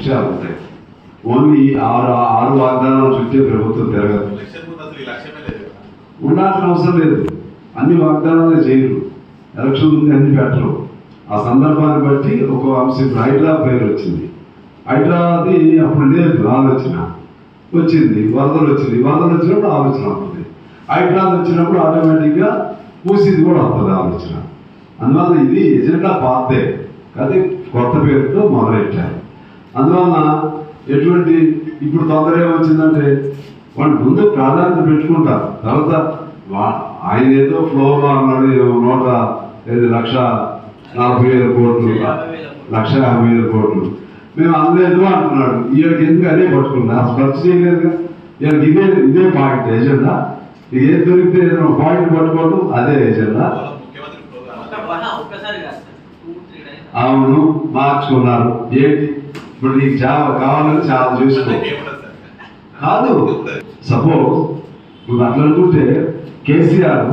విషయాలు ఉంటాయి ఓన్లీ ఆరు ఆరు వాగ్దానాలు చుట్టే ప్రభుత్వం తిరగదు ఎలక్షన్ ముందు అసలు ఈ లక్ష్యమే లేదు కదా. ఉండాల్సిన అవసరం లేదు అన్ని వాగ్దానాలు చేయరు ఎలక్షన్ ముందు అన్ని పెట్టరు ఆ సందర్భాన్ని బట్టి ఒక అంశం ఇప్పుడు హైడ్రా పేరు వచ్చింది హైడ్రాది అప్పుడు లేదు ఆలోచన వచ్చింది వరదలు వచ్చింది వరదలు వచ్చినప్పుడు ఆలోచన వస్తుంది హైడ్రా వచ్చినప్పుడు ఆటోమేటిక్గా మూసింది కూడా వస్తుంది ఆలోచన అందువల్ల ఇది ఎజెండా పాతే అది కొత్త పేరుతో మొదలెట్టారు అందువలన ఎటువంటి ఇప్పుడు తొందర ఏమొచ్చిందంటే వాళ్ళు ముందు ప్రాధాన్యత పెట్టుకుంటారు తర్వాత వా- ఆయన ఏదో ఫ్లోలో అన్నాడు ఏమో నూట ఐదు లక్ష నలభై వేల కోట్లు లక్ష యాభై వేల కోట్లు మేము అనలేదు అంటున్నాడు ఈయనకి ఎందుకు అదే పట్టుకున్నా అసలు ఖర్చు చేయలేదుగా ఈయనకి ఇదే ఇదే పాయింట్ ఎజెండా ఇది ఏది దొరికితే ఏదైనా పాయింట్ పట్టుకోవడం అదే ఎజెండా కేవలం ముఖ్యమంత్రి ప్రోగ్రామ్ ఒక్క ఒక్కసారి కాదు సార్ టూ త్రీ డేస్ అవును మార్చుకున్నారు ఏంటి ఇప్పుడు నీకు చాలా కావాలని చాలా చూసుకో ఏముండదు సార్ కాదు సపోజ్ నువ్వు అట్లా అనుకుంటే కేసీఆర్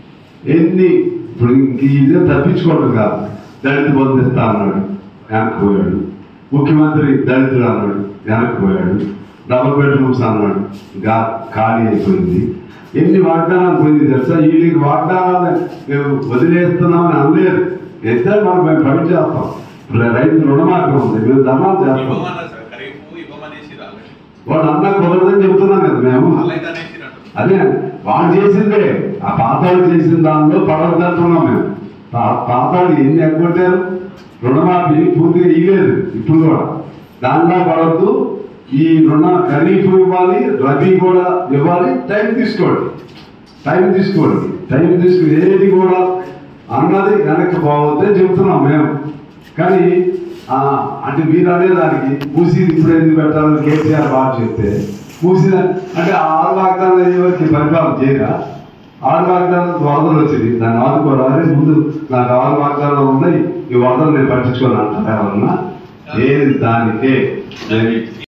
ఎన్ని ఇప్పుడు ఇంక ఇదే తప్పించుకోవడం కాదు దళిత బంధు ఇస్తా అన్నాడు వెనక్కి పోయాడు ముఖ్యమంత్రి దళితుడు అన్నాడు వెనక్కి పోయాడు డబుల్ బెడ్రూమ్స్ అన్నాడు గా ఖాళీ అయిపోయింది ఎన్ని వాగ్దానాలు పోయింది తెలుసా వీళ్ళకి వాగ్దానాలు మేము వదిలేస్తున్నామని అనలేదు ఇద్దరు మనం మేము ఫైట్ చేస్తాం ఇప్పుడు రైతు రుణమాఫీ ఉంది మేము ధర్నాలు చేస్తాం ఇవ్వమన్నారు సార్ ఖరీఫ్ ఇవ్వమనేసి రాలేదు వాడు అన్నా కుదరదని చెప్తున్నాం కదా మేము వాళ్ళైతే అనేసి అంటారు అదే వాడు చేసిందే ఆ పాతాడు చేసిన దానిలో పడవద్దంటున్నాం మేము పా- పాతాడు ఎన్ని ఎగ్గొట్టారు రుణమాఫీ పూర్తిగా ఇవ్వలేదు ఇప్పుడు కూడా దాంట్లో పడవద్దు ఈ రుణ ఖరీఫ్ ఇవ్వాలి రబీ కూడా ఇవ్వాలి టైం తీసుకోండి టైం తీసుకోండి టైం తీసుకుని ఏది కూడా అన్నది వెనక్కి పోవద్దే చెబుతున్నాం మేము కానీ ఆ, అంటే మీరు అనే దానికి మూసి ఇప్పుడు ఎందుకు పెట్టాలని కేసీఆర్ బాగా చెప్తే మూసి అంటే ఆ ఆరు వాగ్దానాలు అయ్యే వరకు పరిపాలన చేయరా ఆరు వాగ్దానాలు వరదలు వచ్చింది దాన్ని ఆదుకోరా అరే ముందు నాకు ఆరు వాగ్దానాలు ఉన్నాయి ఈ వరదలు నేను పట్టించుకోను అంటారా ఎవరన్నా ఏది దానికే నేను